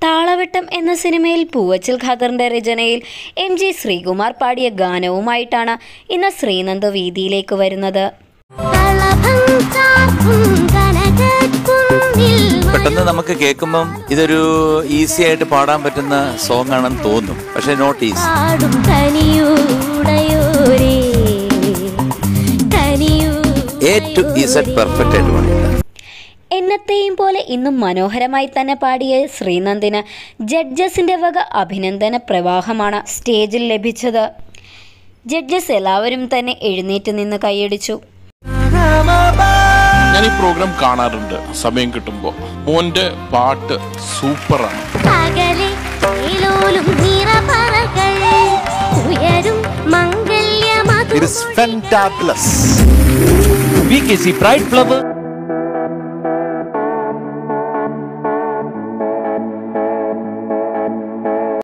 താളവട്ടം എന്ന സിനിമയിൽ പൂവച്ചൽ ഖദറിന്റെ രചനയിൽ എം ജി ശ്രീകുമാർ പാടിയ ഗാനവുമായിട്ടാണ് ഇന്ന് ശ്രീനന്ദ് വീതിയിലേക്ക് വരുന്നത് പെട്ടെന്ന് നമുക്ക് കേൾക്കുമ്പം ഇതൊരു ഈസി ആയിട്ട് പാടാൻ പറ്റുന്ന സോങ് ആണെന്ന് തോന്നും പക്ഷെ not easy A to Z perfect ആയിട്ട് പാടിയിട്ടുണ്ട് എന്നത്തെയും പോലെ ഇന്നും മനോഹരമായി തന്നെ പാടിയ ശ്രീനന്ദിന് ജഡ്ജസിന്റെ വക അഭിനന്ദന പ്രവാഹമാണ് സ്റ്റേജിൽ ലഭിച്ചത് ജഡ്ജസ് എല്ലാവരും തന്നെ എഴുന്നേറ്റ് നിന്ന് കൈയടിച്ചു ഞാൻ ഈ പ്രോഗ്രാം കാണാറുണ്ട് സമയം കിട്ടുമ്പോ മോന്റെ പാട്ട് സൂപ്പറാണ് ഉയരും മംഗല്യമധു It is fantabulous. V K C pride flower